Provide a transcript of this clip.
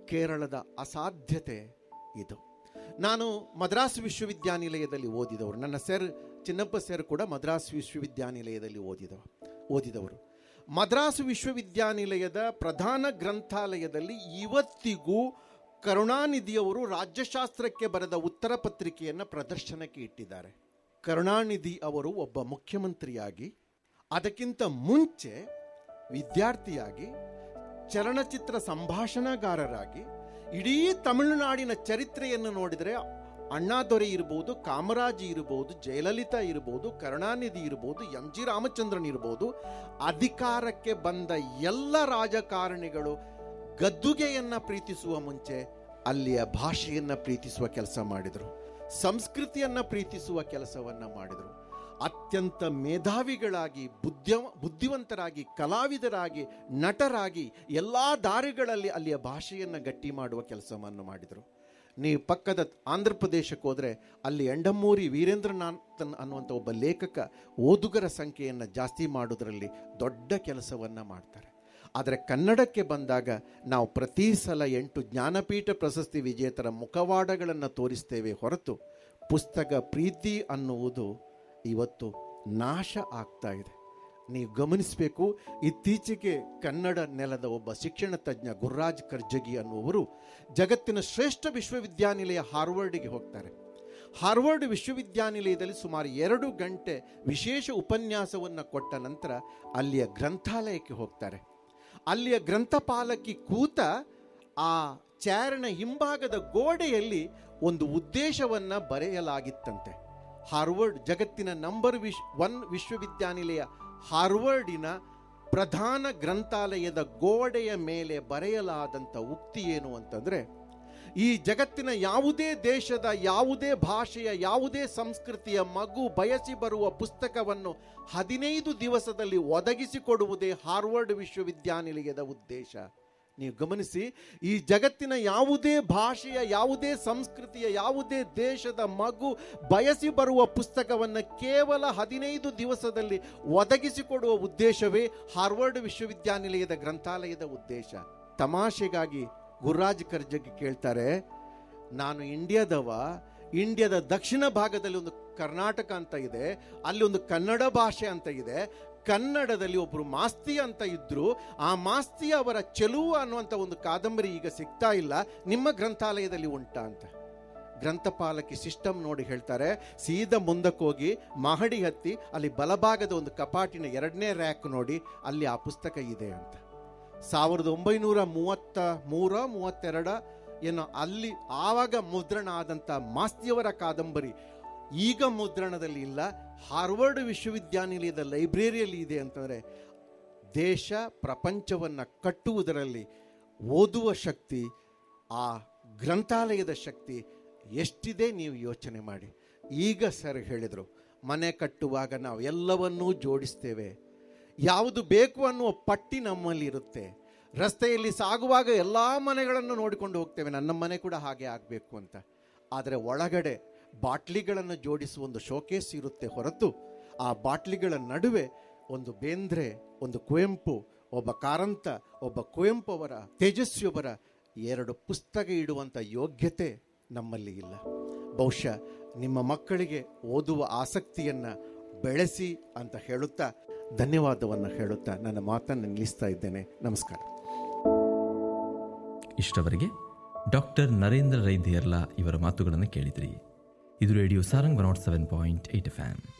ಕೇರಳದ ಅಸಾಧ್ಯತೆ ಇದು ನಾನು ಮದ್ರಾಸ್ ವಿಶ್ವವಿದ್ಯಾನಿಲಯದಲ್ಲಿ ಓದಿದವರು ನನ್ನ ಸರ್ ಚಿನ್ನಪ್ಪ ಸರ್ ಕೂಡ ಮದ್ರಾಸ್ ವಿಶ್ವವಿದ್ಯಾನಿಲಯದಲ್ಲಿ ಓದಿದವ ಓದಿದವರು ಮದ್ರಾಸ್ ವಿಶ್ವವಿದ್ಯಾನಿಲಯದ ಪ್ರಧಾನ ಗ್ರಂಥಾಲಯದಲ್ಲಿ ಇವತ್ತಿಗೂ ಕರುಣಾನಿಧಿಯವರು ರಾಜ್ಯಶಾಸ್ತ್ರಕ್ಕೆ ಬರೆದ ಉತ್ತರ ಪತ್ರಿಕೆಯನ್ನು ಪ್ರದರ್ಶನಕ್ಕೆ ಇಟ್ಟಿದ್ದಾರೆ ಕರುಣಾನಿಧಿ ಅವರು ಒಬ್ಬ ಮುಖ್ಯಮಂತ್ರಿಯಾಗಿ ಅದಕ್ಕಿಂತ ಮುಂಚೆ ವಿದ್ಯಾರ್ಥಿಯಾಗಿ ಚಲನಚಿತ್ರ ಸಂಭಾಷಣಾಗಾರರಾಗಿ ಇಡೀ ತಮಿಳುನಾಡಿನ ಚರಿತ್ರೆಯನ್ನು ನೋಡಿದರೆ ಅಣ್ಣಾದೊರೆ ಇರ್ಬೋದು ಕಾಮರಾಜಿ ಇರ್ಬೋದು ಜಯಲಲಿತಾ ಇರ್ಬೋದು ಕರುಣಾನಿಧಿ ಇರ್ಬೋದು ಎಂ ಜಿ ರಾಮಚಂದ್ರನ್ ಇರ್ಬೋದು ಅಧಿಕಾರಕ್ಕೆ ಬಂದ ಎಲ್ಲ ರಾಜಕಾರಣಿಗಳು ಗದ್ದುಗೆಯನ್ನ ಪ್ರೀತಿಸುವ ಮುಂಚೆ ಅಲ್ಲಿಯ ಭಾಷೆಯನ್ನ ಪ್ರೀತಿಸುವ ಕೆಲಸ ಮಾಡಿದರು ಸಂಸ್ಕೃತಿಯನ್ನ ಪ್ರೀತಿಸುವ ಕೆಲಸವನ್ನ ಮಾಡಿದರು ಅತ್ಯಂತ ಮೇಧಾವಿಗಳಾಗಿ ಬುದ್ಧ ಬುದ್ಧಿವಂತರಾಗಿ ಕಲಾವಿದರಾಗಿ ನಟರಾಗಿ ಎಲ್ಲ ದಾರಿಗಳಲ್ಲಿ ಅಲ್ಲಿಯ ಭಾಷೆಯನ್ನು ಗಟ್ಟಿ ಮಾಡುವ ಕೆಲಸವನ್ನು ಮಾಡಿದರು ನೀವು ಪಕ್ಕದ ಆಂಧ್ರ ಪ್ರದೇಶಕ್ಕೆ ಹೋದರೆ ಅಲ್ಲಿ ಎಂಡಮ್ಮೂರಿ ವೀರೇಂದ್ರನಾಥನ್ ಅನ್ನುವಂಥ ಒಬ್ಬ ಲೇಖಕ ಓದುಗರ ಸಂಖ್ಯೆಯನ್ನು ಜಾಸ್ತಿ ಮಾಡೋದರಲ್ಲಿ ದೊಡ್ಡ ಕೆಲಸವನ್ನು ಮಾಡ್ತಾರೆ ಆದರೆ ಕನ್ನಡಕ್ಕೆ ಬಂದಾಗ ನಾವು ಪ್ರತಿ ಸಲ ಎಂಟು ಜ್ಞಾನಪೀಠ ಪ್ರಶಸ್ತಿ ವಿಜೇತರ ಮುಖವಾಡಗಳನ್ನು ತೋರಿಸ್ತೇವೆ ಹೊರತು ಪುಸ್ತಕ ಪ್ರೀತಿ ಅನ್ನುವುದು ಇವತ್ತು ನಾಶ ಆಗ್ತಾ ಇದೆ ನೀವು ಗಮನಿಸಬೇಕು ಇತ್ತೀಚೆಗೆ ಕನ್ನಡ ನೆಲದ ಒಬ್ಬ ಶಿಕ್ಷಣ ತಜ್ಞ ಗುರ್ರಾಜ್ ಕರ್ಜಗಿ ಅನ್ನುವರು ಜಗತ್ತಿನ ಶ್ರೇಷ್ಠ ವಿಶ್ವವಿದ್ಯಾನಿಲಯ ಹಾರ್ವರ್ಡ್ಗೆ ಹೋಗ್ತಾರೆ ಹಾರ್ವರ್ಡ್ ವಿಶ್ವವಿದ್ಯಾನಿಲಯದಲ್ಲಿ ಸುಮಾರು ಎರಡು ಗಂಟೆ ವಿಶೇಷ ಉಪನ್ಯಾಸವನ್ನು ಕೊಟ್ಟ ನಂತರ ಅಲ್ಲಿಯ ಗ್ರಂಥಾಲಯಕ್ಕೆ ಹೋಗ್ತಾರೆ ಅಲ್ಲಿಯ ಗ್ರಂಥಪಾಲಕಿ ಕೂತ ಆ ಚಾರಣ ಹಿಂಭಾಗದ ಗೋಡೆಯಲ್ಲಿ ಒಂದು ಉದ್ದೇಶವನ್ನ ಬರೆಯಲಾಗಿತ್ತಂತೆ ಹಾರ್ವರ್ಡ್ ಜಗತ್ತಿನ ನಂಬರ್ ವಿಶ್ ಒನ್ ವಿಶ್ವವಿದ್ಯಾನಿಲಯ ಹಾರ್ವರ್ಡಿನ ಪ್ರಧಾನ ಗ್ರಂಥಾಲಯದ ಗೋಡೆಯ ಮೇಲೆ ಬರೆಯಲಾದಂಥ ಉಕ್ತಿ ಏನು ಅಂತಂದ್ರೆ ಈ ಜಗತ್ತಿನ ಯಾವುದೇ ದೇಶದ ಯಾವುದೇ ಭಾಷೆಯ ಯಾವುದೇ ಸಂಸ್ಕೃತಿಯ ಮಗು ಬಯಸಿ ಬರುವ ಪುಸ್ತಕವನ್ನು ಹದಿನೈದು ದಿವಸದಲ್ಲಿ ಒದಗಿಸಿಕೊಡುವುದೇ ಹಾರ್ವರ್ಡ್ ವಿಶ್ವವಿದ್ಯಾನಿಲಯದ ಉದ್ದೇಶ ನೀವು ಗಮನಿಸಿ ಈ ಜಗತ್ತಿನ ಯಾವುದೇ ಭಾಷೆಯ ಯಾವುದೇ ಸಂಸ್ಕೃತಿಯ ಯಾವುದೇ ದೇಶದ ಮಗು ಬಯಸಿ ಬರುವ ಪುಸ್ತಕವನ್ನು ಕೇವಲ ಹದಿನೈದು ದಿವಸದಲ್ಲಿ ಒದಗಿಸಿಕೊಡುವ ಉದ್ದೇಶವೇ ಹಾರ್ವರ್ಡ್ ವಿಶ್ವವಿದ್ಯಾನಿಲಯದ ಗ್ರಂಥಾಲಯದ ಉದ್ದೇಶ ತಮಾಷೆಗಾಗಿ ಗುರುರಾಜ್ ಕರ್ಜಗಿ ಕೇಳ್ತಾರೆ ನಾನು ಇಂಡಿಯಾದವ ಇಂಡಿಯಾದ ದಕ್ಷಿಣ ಭಾಗದಲ್ಲಿ ಒಂದು ಕರ್ನಾಟಕ ಅಂತ ಇದೆ ಅಲ್ಲಿ ಒಂದು ಕನ್ನಡ ಭಾಷೆ ಅಂತ ಇದೆ ಕನ್ನಡದಲ್ಲಿ ಒಬ್ಬರು ಮಾಸ್ತಿ ಅಂತ ಇದ್ರು ಆ ಮಾಸ್ತಿ ಅವರ ಚೆಲುವು ಅನ್ನುವಂಥ ಒಂದು ಕಾದಂಬರಿ ಈಗ ಸಿಗ್ತಾ ಇಲ್ಲ ನಿಮ್ಮ ಗ್ರಂಥಾಲಯದಲ್ಲಿ ಉಂಟಾ ಅಂತ ಗ್ರಂಥಪಾಲಕಿ ಸಿಸ್ಟಮ್ ನೋಡಿ ಹೇಳ್ತಾರೆ ಸೀದಾ ಮುಂದಕ್ಕೆ ಹೋಗಿ ಮಹಡಿ ಹತ್ತಿ ಅಲ್ಲಿ ಬಲಭಾಗದ ಒಂದು ಕಪಾಟಿನ ಎರಡನೇ ರ್ಯಾಕ್ ನೋಡಿ ಅಲ್ಲಿ ಆ ಪುಸ್ತಕ ಇದೆ ಅಂತ ಸಾವಿರದ ಒಂಬೈನೂರ ಮೂವತ್ತ ಮೂರ ಮೂವತ್ತೆರಡ ಏನೋ ಅಲ್ಲಿ ಆವಾಗ ಮುದ್ರಣ ಆದಂಥ ಮಾಸ್ತಿಯವರ ಕಾದಂಬರಿ ಈಗ ಮುದ್ರಣದಲ್ಲಿ ಇಲ್ಲ ಹಾರ್ವರ್ಡ್ ವಿಶ್ವವಿದ್ಯಾನಿಲಯದ ಲೈಬ್ರರಿಯಲ್ಲಿ ಇದೆ ಅಂತಂದರೆ ದೇಶ ಪ್ರಪಂಚವನ್ನು ಕಟ್ಟುವುದರಲ್ಲಿ ಓದುವ ಶಕ್ತಿ ಆ ಗ್ರಂಥಾಲಯದ ಶಕ್ತಿ ಎಷ್ಟಿದೆ ನೀವು ಯೋಚನೆ ಮಾಡಿ ಈಗ ಸರ್ ಹೇಳಿದರು ಮನೆ ಕಟ್ಟುವಾಗ ನಾವು ಎಲ್ಲವನ್ನೂ ಜೋಡಿಸ್ತೇವೆ ಯಾವುದು ಬೇಕು ಅನ್ನುವ ಪಟ್ಟಿ ನಮ್ಮಲ್ಲಿ ಇರುತ್ತೆ ರಸ್ತೆಯಲ್ಲಿ ಸಾಗುವಾಗ ಎಲ್ಲ ಮನೆಗಳನ್ನು ನೋಡಿಕೊಂಡು ಹೋಗ್ತೇವೆ ನನ್ನ ಮನೆ ಕೂಡ ಹಾಗೆ ಆಗಬೇಕು ಅಂತ ಆದರೆ ಒಳಗಡೆ ಬಾಟ್ಲಿಗಳನ್ನು ಜೋಡಿಸುವ ಒಂದು ಶೋಕೇಸ್ ಇರುತ್ತೆ ಹೊರತು ಆ ಬಾಟ್ಲಿಗಳ ನಡುವೆ ಒಂದು ಬೇಂದ್ರೆ ಒಂದು ಕುವೆಂಪು ಒಬ್ಬ ಕಾರಂತ ಒಬ್ಬ ಕುವೆಂಪು ಅವರ ತೇಜಸ್ವಿಯವರ ಎರಡು ಪುಸ್ತಕ ಇಡುವಂಥ ಯೋಗ್ಯತೆ ನಮ್ಮಲ್ಲಿ ಇಲ್ಲ ಬಹುಶಃ ನಿಮ್ಮ ಮಕ್ಕಳಿಗೆ ಓದುವ ಆಸಕ್ತಿಯನ್ನು ಬೆಳೆಸಿ ಅಂತ ಹೇಳುತ್ತಾ ಧನ್ಯವಾದವನ್ನು ಹೇಳುತ್ತಾ ನನ್ನ ಮಾತನ್ನು ನಿಲ್ಲಿಸ್ತಾ ಇದ್ದೇನೆ ನಮಸ್ಕಾರ ಇಷ್ಟವರೆಗೆ ಡಾಕ್ಟರ್ ನರೇಂದ್ರ ರೈ ದೇರ್ಲಾ ಇವರ ಮಾತುಗಳನ್ನು ಕೇಳಿದಿರಿ ಇದು radio Sarang one nought seven point eight F